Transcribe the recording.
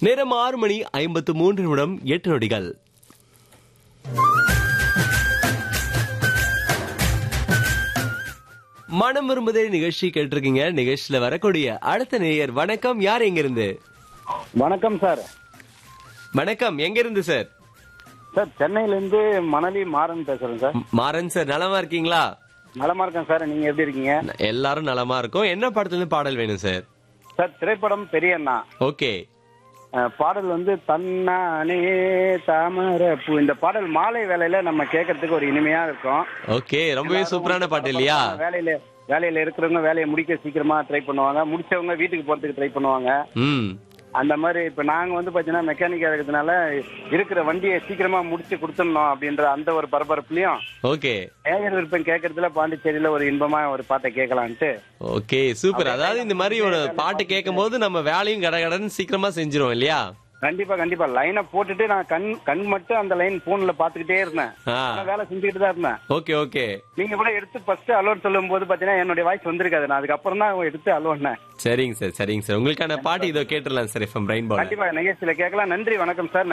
நேரம் ஆறு மணி ஐம்பத்து மூன்று நிமிடம் எட்டு நொடிகள் மனம் விரும்புதே நிகழ்ச்சி கேட்டிருக்கீங்க நிகழ்ச்சியில வரக்கூடிய அடுத்த நேயர் வணக்கம் யார் எங்க இருந்து வணக்கம் சார் வணக்கம் எங்க இருந்து சார் சார் சென்னையிலேருந்து மணலி மாறன் பேசுறேன் சார் மாறன் சார் நலமா இருக்கீங்களா நலமா இருக்கேன் சார் நீங்க எப்படி இருக்கீங்க எல்லாரும் நலமா இருக்கோம் என்ன படத்துல இருந்து பாடல் வேணும் சார் சார் திரைப்படம் பெரியண்ணா ஓகே அஹ், பாடல் வந்து தன்னானே தாமரை பூ இந்த பாடல் மாலை வேலையில நம்ம கேட்கறதுக்கு ஒரு இனிமையா இருக்கும் ஓகே ரொம்பவே சூப்பரான பாட்டு இல்லையா வேலையில வேலையில இருக்கிறவங்க வேலையை முடிக்க சீக்கிரமா ட்ரை பண்ணுவாங்க முடிச்சவங்க வீட்டுக்கு போறதுக்கு ட்ரை பண்ணுவாங்க ம் அந்த மாதிரி இப்ப நாங்க வந்து பாத்தீங்கன்னா மெக்கானிக்கா இருக்கிறதுனால இருக்கிற வண்டியை சீக்கிரமா முடிச்சு கொடுத்துடணும் அப்படின்ற அந்த ஒரு பரபரப்புலயும் ஓகே நேயர் விருப்பம் கேட்கறதுல பாண்டிச்சேரியில ஒரு இன்பமா ஒரு பாட்டை கேட்கலான்ட்டு ஓகே சூப்பர் அதாவது இந்த மாதிரி ஒரு பாட்டு கேட்கும் போது நம்ம வேலையும் கடகடன்னு சீக்கிரமா செஞ்சிரும் இல்லையா கண்டிப்பா கண்டிப்பா லைனை போட்டுட்டு நான் கண் கண் மட்டும் அந்த லைன் போன்ல பாத்துக்கிட்டே இருந்தேன் ஆ ஆனா வேலை செஞ்சுக்கிட்டு தான் இருந்தேன் ஓகே ஓகே நீங்க கூட எடுத்து ஃபர்ஸ்ட் அலோன் சொல்லும் போது பாத்தீங்கன்னா என்னுடைய வாய்ஸ் வந்திருக்காது நான் அதுக்கப்புறம் தான் எடுத்து அலோன்னேன் சரிங்க சார் சரிங்க சார் உங்களுக்கான பாட்டு இதோ கேட்டுடலாம் சார் எஃப்எம் பிரைன் பால் கண்டிப்பா நிகழ்ச்சியில கேட்கலாம் நன்றி வணக்கம் சார்